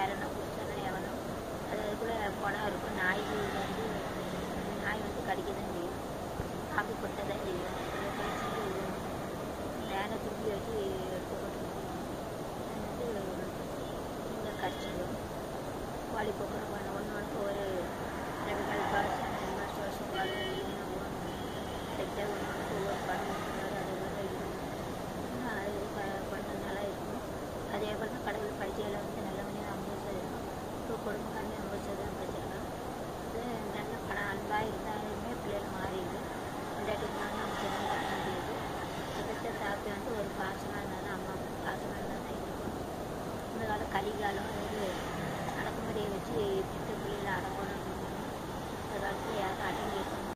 வேலைன்னா புதுசாக எவனும் அது அதுக்குள்ளே குணம் இருக்கும் நாய் வந்து நாய் வந்து கடிக்க தான் செய்யும் காப்பி கொட்ட தான் செய்யும் அதை கழிச்சிட்டு வேலை துப்பி வச்சு எடுத்து போட்டு வந்து இந்த கடிச்சிடும் கோழி போக்கணும் பண்ண ஒன்று ஒன்று ஒரு ரெண்டு நாள் காய்ச்சல் வருஷம் வருஷம் பால் லைட்டாக ஒன்று ஒன்று ஒவ்வொரு படம் அது அது கொஞ்சம் நல்லா இருக்கும் அதே போல் தான் கடவுள் படிக்கையில் வந்து நல்லவனே ஐம்பது சதவீதம் இப்போ குடும்பக்காரனே ஐம்பது சதவீதம் படிச்சிருக்கான் அது நல்ல பணம் அன்பாக இருந்தாலுமே பிள்ளைகள் மாறிடுது இல்லாட்டிக்கு நாங்கள் நம்ம சிறந்த பண்ண முடியாது அதுக்கு தாப்பி வந்து ஒரு பாசமாக இருந்தால் தான் அம்மா அப்பா பாசமாக இருந்தால் தான் இருக்கும் இந்த காலம் கலிகாலம் ஒரு அடக்குமுறையை வச்சு பிள்ளை பிள்ளைகளை அடக்கணும் அப்படின்னு அந்த காலத்தில் யாரும் அடங்கி இருக்கணும்